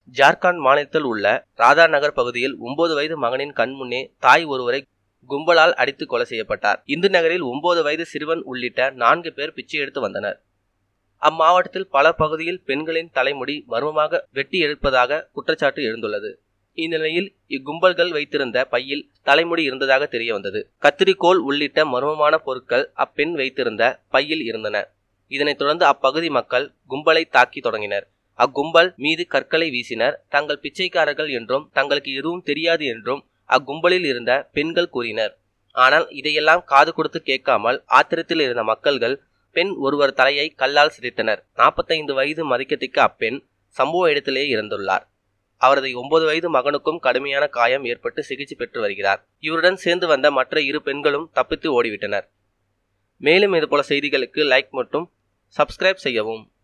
ஜார்க்கண்ட் மாநிலத்தில் உள்ள ராதா நகர் பகுதியில் ஒன்பது வயது மகனின் கண் முன்னே தாய் ஒருவரை கும்பலால் அடித்து கொலை செய்யப்பட்டார் இந்து நகரில் ஒன்பது வயது சிறுவன் உள்ளிட்ட நான்கு பேர் பிச்சை எடுத்து வந்தனர் அம்மாவட்டத்தில் பல பகுதியில் பெண்களின் தலைமுடி மர்மமாக வெட்டி எடுப்பதாக குற்றச்சாட்டு எழுந்துள்ளது இந்நிலையில் இக்கும்பல்கள் வைத்திருந்த பையில் தலைமுடி இருந்ததாக தெரிய வந்தது கத்திரிக்கோல் உள்ளிட்ட மர்மமான பொருட்கள் அப்பெண் வைத்திருந்த பையில் இருந்தன இதனைத் தொடர்ந்து அப்பகுதி மக்கள் கும்பலை தாக்கி தொடங்கினர் அக்கும்பல் மீது கற்களை வீசினர் தங்கள் பிச்சைக்காரர்கள் என்றும் தங்களுக்கு எதுவும் தெரியாது என்றும் அக்கும்பலில் இருந்த பெண்கள் கூறினர் ஆனால் இதையெல்லாம் காது கொடுத்து கேட்காமல் ஆத்திரத்தில் இருந்த மக்கள்கள் பெண் ஒருவர் தலையை கல்லால் சிரித்தனர் நாற்பத்தைந்து வயது மதிக்கத்திற்கு அப்பெண் சம்பவ இடத்திலேயே இறந்துள்ளார் அவரது ஒன்பது வயது மகனுக்கும் கடுமையான காயம் ஏற்பட்டு சிகிச்சை பெற்று வருகிறார் இவருடன் சேர்ந்து வந்த மற்ற இரு பெண்களும் தப்பித்து ஓடிவிட்டனர் மேலும் இதுபோல செய்திகளுக்கு லைக் மற்றும் சப்ஸ்கிரைப் செய்யவும்